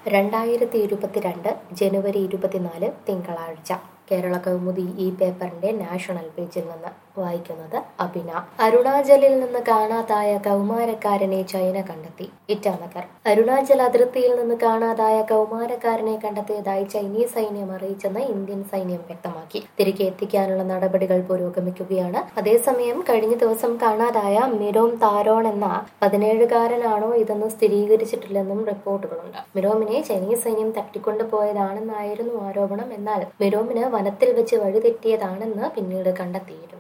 രണ്ടായിരത്തി ഇരുപത്തിരണ്ട് ജനുവരി ഇരുപത്തിനാല് തിങ്കളാഴ്ച കേരള കൗമുദി ഈ പേപ്പറിന്റെ നാഷണൽ പേജിൽ നിന്ന് വായിക്കുന്നത് അഭിന അരുണാചലിൽ നിന്ന് കാണാതായ കൗമാരക്കാരനെ ചൈന കണ്ടെത്തി ഇറ്റാനഗർ അരുണാചൽ അതിർത്തിയിൽ നിന്ന് കാണാതായ കൗമാരക്കാരനെ കണ്ടെത്തിയതായി ചൈനീസ് സൈന്യം അറിയിച്ചെന്ന് ഇന്ത്യൻ സൈന്യം വ്യക്തമാക്കി തിരികെ എത്തിക്കാനുള്ള നടപടികൾ പുരോഗമിക്കുകയാണ് അതേസമയം കഴിഞ്ഞ ദിവസം കാണാതായ മിരോം താരോൺ എന്ന പതിനേഴുകാരനാണോ ഇതെന്ന് സ്ഥിരീകരിച്ചിട്ടില്ലെന്നും റിപ്പോർട്ടുകളുണ്ട് മിരോമിനെ ചൈനീസ് സൈന്യം തട്ടിക്കൊണ്ടുപോയതാണെന്നായിരുന്നു ആരോപണം എന്നാൽ മിരോമിന് വനത്തിൽ വെച്ച് വഴിതെറ്റിയതാണെന്ന് പിന്നീട് കണ്ടെത്തിയിരുന്നു